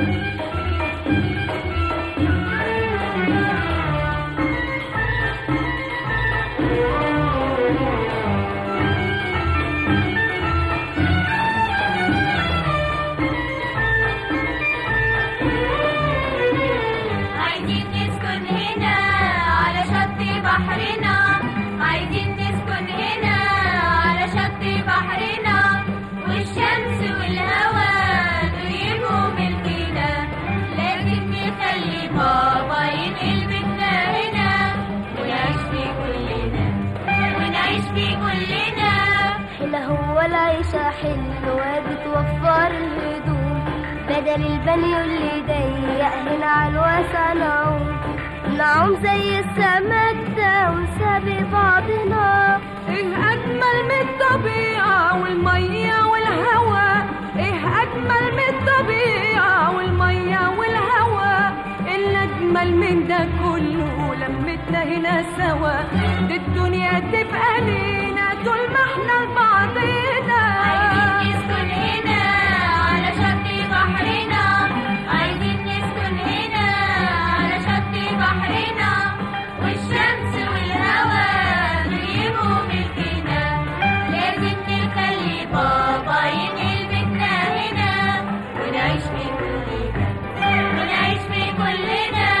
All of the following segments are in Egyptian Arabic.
عايزين نسكن هنا على شط بحرنا عايزين نسكن هنا على شط بحرنا والشمس والهواء نجيبوا ملكنا لازم نخلي بابا ينقل بيتنا هنا ونعيش فيه كلنا ونعيش فيه كلنا حلة هو العيشة حلوة بتوفر الهدوم بدل البني اللي ضيق هنا على الواسع نعوم نعوم زي السمك ده ونسابق بعضنا ايه اجمل من الطبيعة والمية والهواء ايه اجمل من الطبيعة والمية والهواء اللي اجمل من ده كله لمتنا هنا سوا دي الدنيا تبقى لينا طول ما احنا لبعضينا عايزين نسكن هنا على شط بحرنا عايزين نسكن هنا على شط بحرنا والشمس والهواء نجيبوا ملكنا لازم نخلي بابا ينقل بيتنا هنا ونعيش في كلنا ونعيش في كلنا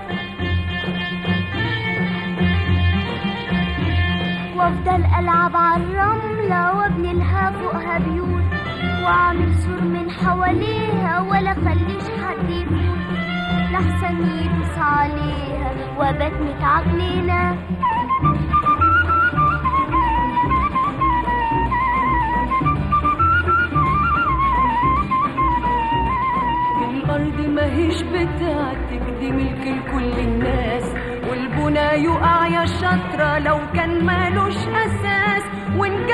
وافضل العب على الرملة وابني لها فوقها بيوت واعمل سور من حواليها ولا خليش حد يفوت لحسن يدوس عليها وبات متعجنينة الأرض ماهيش بتاعتك دي ملك لكل الناس والبنا يقع يا شاطرة لو كان مالوش أساس وإن